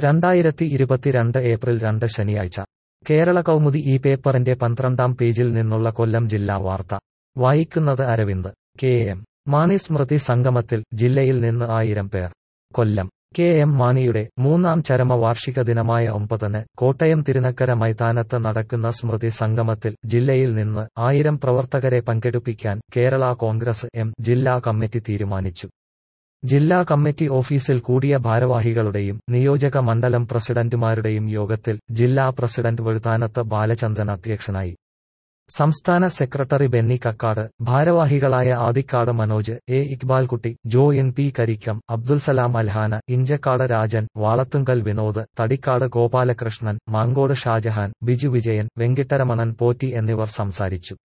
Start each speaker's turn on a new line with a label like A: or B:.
A: രണ്ടായിരത്തി ഇരുപത്തിരണ്ട് ഏപ്രിൽ രണ്ട് ശനിയാഴ്ച കേരള കൗമുദി ഈ പേപ്പറിന്റെ പന്ത്രണ്ടാം പേജിൽ നിന്നുള്ള കൊല്ലം ജില്ലാ വാർത്ത വായിക്കുന്നത് അരവിന്ദ് കെ എം മാണി സ്മൃതി സംഗമത്തിൽ ജില്ലയിൽ നിന്ന് ആയിരം പേർ കൊല്ലം കെ എം മാണിയുടെ മൂന്നാം ചരമവാർഷിക ദിനമായ ഒമ്പതിന് കോട്ടയം തിരുനക്കര മൈതാനത്ത് നടക്കുന്ന സ്മൃതി സംഗമത്തിൽ ജില്ലയിൽ നിന്ന് ആയിരം പ്രവർത്തകരെ പങ്കെടുപ്പിക്കാൻ കേരള കോൺഗ്രസ് എം ജില്ലാ കമ്മിറ്റി തീരുമാനിച്ചു ജില്ലാ കമ്മിറ്റി ഓഫീസിൽ കൂടിയ ഭാരവാഹികളുടെയും നിയോജക മണ്ഡലം പ്രസിഡന്റുമാരുടെയും യോഗത്തിൽ ജില്ലാ പ്രസിഡന്റ് വഴുതാനത്ത് ബാലചന്ദ്രൻ അധ്യക്ഷനായി സംസ്ഥാന സെക്രട്ടറി ബെന്നി കക്കാട് ഭാരവാഹികളായ Adikkad Manoj A Iqbalkutty Jo N P Karikkam Abdulsalam Alhana Inchakkad Rajan Valathungal Vinod Thadikkad Gopalakrishnan Mankode Shajahan Biju Vijayan Venkitaramanan Potti എന്നിവർ സംസാരിച്ചു